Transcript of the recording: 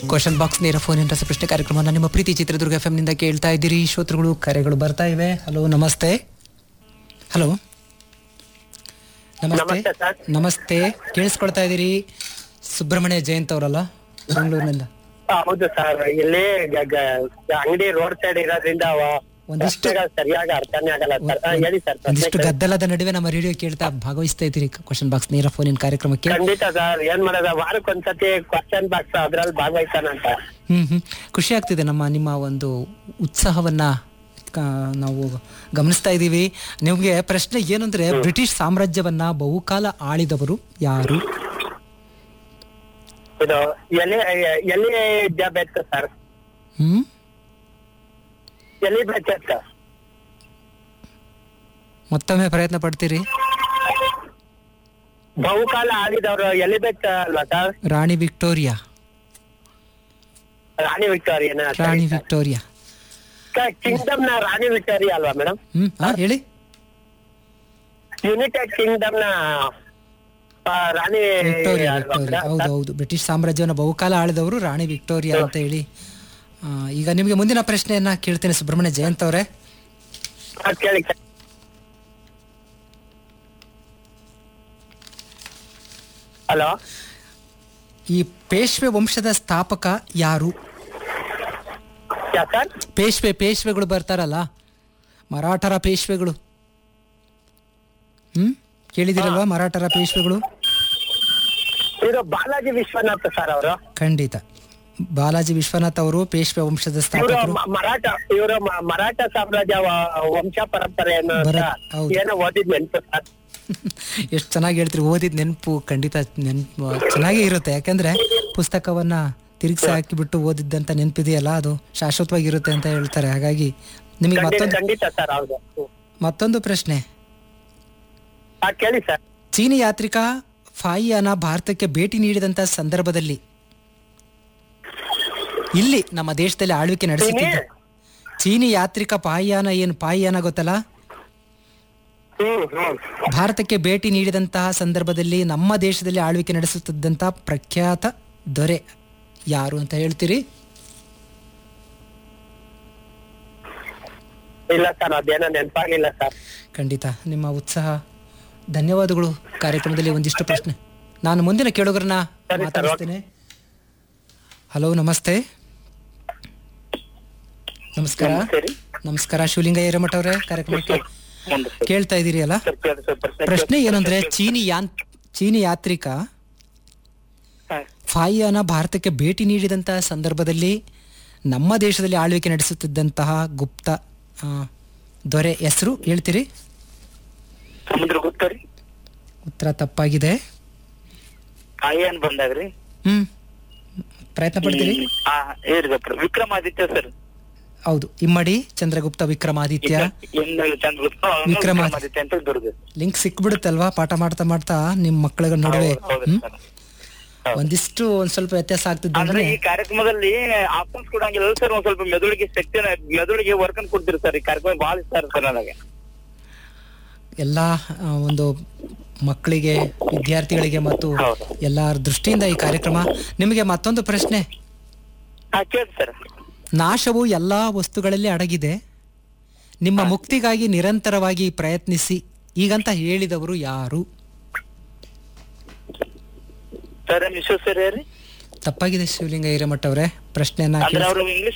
Question box ನೇರ phone ಇಂದ ಪ್ರಶ್ನೆ ಕಾರ್ಯಕ್ರಮನ ನಿಮ್ಮ ಪ್ರೀತಿ ಚಿತ್ರದುರ್ಗ ಎಫ್ ನಿಂದ ಕೇಳ್ತಾ ಇದ್ದೀರಿ ಶ್ರೋತೃಗಳು ಕರೆಗಳು ಬರ್ತಾ ಇವೆ ಹಲೋ ನಮಸ್ತೆ ಹಲೋ ನಮಸ್ತೆ ನಮಸ್ತೆ ಸರ್. ನಮಸ್ತೆ ಕೇಳಿಸ್ಕೊಳ್ತಾ ಇದ್ದೀರಿ ಸುಬ್ರಹ್ಮಣ್ಯ ಜಯಂತ್ ಅವರಲ್ಲ ಬೆಂಗಳೂರಿನಿಂದ ಆ, ಹೌದು ಸರ್ ಇಲ್ಲಿ ಗ- ಗ- ಅಂಗಡಿ ರೋಡ್ ಸೈಡ್ ಇರೋದ್ರಿಂದ ಅವ- ಒಂದಿಷ್ಟು- ಪ್ರಶ್ನೆಗಳು ಸರಿಯಾಗಿ ಅರ್ಥನೇ ಆಗಲ್ಲ ಸರ್ ಆ, ಹೇಳಿ ಸರ್ ಪ್ರಶ್ನೆ ಒಂದಿಷ್ಟು ಕೇಳಿ. ಗದ್ದಲದ ನಡುವೆ ನಮ್ಮ ರೇಡಿಯೋ ಕೇಳ್ತಾ ಭಾಗವಹಿಸ್ತಾ ಇದ್ದೀರಿ ಕ್ವಶನ್ ಬಾಕ್ಸ್ ನೇರ ಫೋನ್ ಇನ್ ಕಾರ್ಯಕ್ರಮಕ್ಕೆ ಖಂಡಿತ ಸರ್ ಏನ್ ಮಾಡೋದ ವಾರಕ್ಕೊಂದ್ಸತಿ ಕ್ವಶನ್ ಬಾಕ್ಸ್ ಅದ್ರಲ್ಲಿ ಭಾಗವಹಿಸ್ತಾನಂತ ಹ್ಮ್ ಹ್ಮ್ ಖುಷಿ ಆಗ್ತಿದೆ ನಮ್ಮ ನಿಮ್ಮ ಒಂದು ಉತ್ಸಾಹವನ್ನ ಆ, ನಾವು ಗಮನಿಸ್ತಾ ಇದ್ದೀವಿ ನಿಮಗೆ ಪ್ರಶ್ನೆ ಏನಂದ್ರೆ ಬ್ರಿಟಿಷ್ ಸಾಮ್ರಾಜ್ಯವನ್ನ ಬಹುಕಾಲ ಆಳಿದವರು ಯಾರು ಇದು ಎಲ್ಲಿ ಎಲ್ಲಿ ವಿದ್ಯಾಭ್ಯಾಸ ಸರ್ ಹ್ಮ್ ಎಲ್ಲಿ ಬೇಕತ್ತ ಮತ್ತೊಮ್ಮೆ ಪ್ರಯತ್ನ ಪಡ್ತೀರಿ ಬಹುಕಾಲ ಆಳಿದವರು ಎಲ್ಲಿ ಬೇಕ ಅಲ್ವಾ ಸರ್ ರಾಣಿ ವಿಕ್ಟೋರಿಯಾ ರಾಣಿ ವಿಕ್ಟೋರಿಯನ ರಾಣಿ ವಿಕ್ಟೋರಿಯಾ ಕಿಂಗ್ಡಮ್ ನ ರಾಣಿ ವಿಕ್ಟೋರಿಯಾ ಅಲ್ವಾ ಮೇಡಮ್ ಹ್ಮ್ ಹಾ ಹೇಳಿ ಯುನೈಟೆಡ್ ಕಿಂಗ್ಡಮ್ ನ ಆ, ರಾಣಿ ವಿಕ್ಟೋರಿಯಾ ಅಲ್ವಾ ವಿಕ್ಟೋರಿಯಾ ಮೇಡಮ್? ಹೌದು ಹೌದು ಬ್ರಿಟಿಷ್ ಸಾಮ್ರಾಜ್ಯವನ್ನ ಬಹುಕಾಲ ಆಳಿದವರು ರಾಣಿ ವಿಕ್ಟೋರಿಯಾ ಅಂತ ಹೇಳಿ ಆ, ಈಗ ನಿಮಗೆ ಮುಂದಿನ ಪ್ರಶ್ನೆಯನ್ನ ಕೇಳ್ತೇನೆ ಸುಬ್ರಹ್ಮಣ್ಯ ಜಯಂತ್ ಅವರೇ ಅದ್ ಕೇಳಿ ಸರ್. ಹಲೋ ಈ ಪೇಶ್ವೆ ವಂಶದ ಸ್ಥಾಪಕ ಯಾರು ಯಾ ಸರ್ ಪೇಶ್ವೆ ಪೇಶ್ವೆಗಳು ಬರ್ತಾರಲ್ಲ ಮರಾಠರ ಪೇಶ್ವೆಗಳು ಹ್ಮ್ ಕೇಳಿದಿರಲ್ವಾ ಮರಾಠರ ಪೇಶ್ವೆಗಳು ಇದು ಬಾಲಾಜಿ ವಿಶ್ವನಾಥ್ ಸರ್ ಅವರು ಖಂಡಿತ ಬಾಲಾಜಿ ವಿಶ್ವನಾಥ್ ಅವರು ಪೇಶ್ವೆ ವಂಶದ ಇವರು ಸ್ಥಾಪಕರು ಮರಾಠ ಇವರು ಮರಾಠ ಸಾಮ್ರಾಜ್ಯ ವ- ವಂಶ ಪರಂಪರೆಯನ್ನು ಬರ- ಹೌದು. ಏನೋ ಓದಿದ್ ನೆನ್ಪು ಸರ್ ಎಷ್ಟು ಚೆನ್ನಾಗಿ ಹೇಳ್ತೀರಿ ಓದಿದ ನೆನಪು ಖಂಡಿತ ನೆನಪು ಚೆನ್ನಾಗೇ ಇರುತ್ತೆ ಯಾಕಂದ್ರೆ ಪುಸ್ತಕವನ್ನ ತಿರುಗಿಸಿ ಹಾಕಿಬಿಟ್ಟು ಓದಿದ್ದಂತ ನೆನಪಿದೆಯಲ್ಲ ಅದು ಶಾಶ್ವತವಾಗಿರುತ್ತೆ ಅಂತ ಹೇಳ್ತಾರೆ ಹಾಗಾಗಿ ನಿಮಗೆ ಖಂಡಿತ ಮತ್ತೊಂದು ಖಂಡಿತ ಸರ್ ಹೌದು ಹ್ಮ್. ಮತ್ತೊಂದು ಪ್ರಶ್ನೆ ಆ, ಕೇಳಿ ಸರ್ ಚೀನಿ ಯಾತ್ರಿಕ ಫಾಯಿಯಾನ ಭಾರತಕ್ಕೆ ಭೇಟಿ ನೀಡಿದಂತ ಸಂದರ್ಭದಲ್ಲಿ ಇಲ್ಲಿ ನಮ್ಮ ದೇಶದಲ್ಲಿ ಆಳ್ವಿಕೆ ನಡೆಸುತ್ತಿದ್ದ ಚೀನಿ ಯಾತ್ರಿಕ ಪಾಯಿಯಾನ ಏನು ಪಾಯಿಯಾನ ಗೊತ್ತಲ್ಲ ಹ್ಮ್ ಹ್ಮ್ ಭಾರತಕ್ಕೆ ಭೇಟಿ ನೀಡಿದಂತಹ ಸಂದರ್ಭದಲ್ಲಿ ನಮ್ಮ ದೇಶದಲ್ಲಿ ಆಳ್ವಿಕೆ ನಡೆಸುತ್ತಿದ್ದಂಥ ಪ್ರಖ್ಯಾತ ದೊರೆ ಯಾರು ಅಂತ ಹೇಳ್ತೀರಿ ಇಲ್ಲ ಸರ್ ಅದೇನೋ ನೆನಪಾಗಿಲ್ಲ ಸರ್ ಖಂಡಿತ ನಿಮ್ಮ ಉತ್ಸಾಹ ಧನ್ಯವಾದಗಳು ಕಾರ್ಯಕ್ರಮದಲ್ಲಿ ಒಂದಿಷ್ಟು ಪ್ರಶ್ನೆ ನಾನು ಮುಂದಿನ ಕೇಳುಗರನ್ನ ಸರಿ, ಸರ್, ಮಾತಾಡಿಸ್ತೇನೆ ಹಲೋ ನಮಸ್ತೆ ನಮಸ್ಕಾರ ಸರಿ ನಮಸ್ಕಾರ ಶಿವಲಿಂಗ ಹಿರೇಮಠ ಅವರೇ ಕಾರ್ಯಕ್ರಮಕ್ಕೆ ಮುಂದೆ ಸರ್. ಕೇಳ್ತಾ ಇದ್ದೀರಿ ಅಲ್ಲ ಸರ್, ಕೇಳಿ ಸರ್, ಪ್ರಶ್ನೆ ಪ್ರಶ್ನೆ ಕೇಳಿ. ಏನಂದ್ರೆ ಚೀನಿ ಯಾನ್ ಚೀನಿ ಯಾತ್ರಿಕ ಹಾ. ಫಾಯಿಯಾನ ಭಾರತಕ್ಕೆ ಭೇಟಿ ನೀಡಿದಂತಹ ಸಂದರ್ಭದಲ್ಲಿ ನಮ್ಮ ದೇಶದಲ್ಲಿ ಆಳ್ವಿಕೆ ನಡೆಸುತ್ತಿದ್ದಂತಹ ಗುಪ್ತ ಆ, ದೊರೆ ಹೆಸರು ಹೇಳ್ತೀರಿ ಸಮುದ್ರ ಗುಪ್ತ ರೀ ಉತ್ತರ ತಪ್ಪಾಗಿದೆ ಕಾಯನ್ ಬಂದಾಗ್ರಿ ಹ್ಮ್ ಪ್ರಯತ್ನ ಪಡ್ತೀರಿ ಆ ಏರ್ಗಪ್ಪ ವಿಕ್ರಮಾದಿತ್ಯ ಸರ್ ಹೌದು ಇಮ್ಮಡಿ ಚಂದ್ರಗುಪ್ತ ವಿಕ್ರಮಾದಿತ್ಯ ಇನ್ನು ಚಂದ್ರಗುಪ್ತ ವಿಕ್ರಮ- ವಿಕ್ರಮಾದಿತ್ಯ ಅಂತ ದುರ್ಗ ಲಿಂಕ್ ಸಿಕ್ಬಿಡುತ್ತಲ್ವಾ ಪಾಠ ಮಾಡ್ತಾ ಮಾಡ್ತಾ ನಿಮ್ ಮಕ್ಕಳ ನಡುವೆ ಹೌದು ಹ್ಮ್? ಸರ್ ಒಂದಿಷ್ಟು ಒಂದ್ ಸ್ವಲ್ಪ ವ್ಯತ್ಯಾಸ ಆಗ್ತಿದ್ದೆ ಅಂದ್ರೆ ಅಂದ್ರೆ ಈ ಕಾರ್ಯಕ್ರಮದಲ್ಲಿ ಆಪ್ಷನ್ಸ್ ಕೊಡಂಗಿಲ್ಲ ಸರ್ ಒಂದ್ ಸ್ವಲ್ಪ ಮೆದುಳಿಗೆ ಶಕ್ತಿನ ಮೆದುಳಿಗೆ ವರ್ಕ್ ಅನ್ ಕೊಡ್ತೀರಿ ಸರ್ ಈ ಕಾರ್ಯಕ್ರಮ ಬಹಳ ಇಷ್ಟ ಸರ್ ನನಗೆ ಎಲ್ಲಾ ಆ, ಒಂದು ಮಕ್ಕಳಿಗೆ ವಿದ್ಯಾರ್ಥಿಗಳಿಗೆ ಮತ್ತು ಹೌದು. ಎಲ್ಲರ ದೃಷ್ಟಿಯಿಂದ ಈ ಕಾರ್ಯಕ್ರಮ ನಿಮಗೆ ಮತ್ತೊಂದು ಪ್ರಶ್ನೆ ಹಾ ಕೇಳಿ ಸರ್ ನಾಶವು ಎಲ್ಲಾ ವಸ್ತುಗಳಲ್ಲಿ ಅಡಗಿದೆ ನಿಮ್ಮ ಮುಕ್ತಿಗಾಗಿ ನಿರಂತರವಾಗಿ ಪ್ರಯತ್ನಿಸಿ ಈಗಂತ ಹೇಳಿದವರು ಯಾರು ಸರ್ ವಿಶ್ವೇಶ್ವರಯ್ಯ ರೀ ತಪ್ಪಾಗಿದೆ ಶಿವಲಿಂಗ ಹಿರೇಮಠ ಅವರೇ ಪ್ರಶ್ನೆಯನ್ನ ಅಂದ್ರೆ ಕೇಳಿಸ್- ಅವರು ಇಂಗ್ಲಿಷ್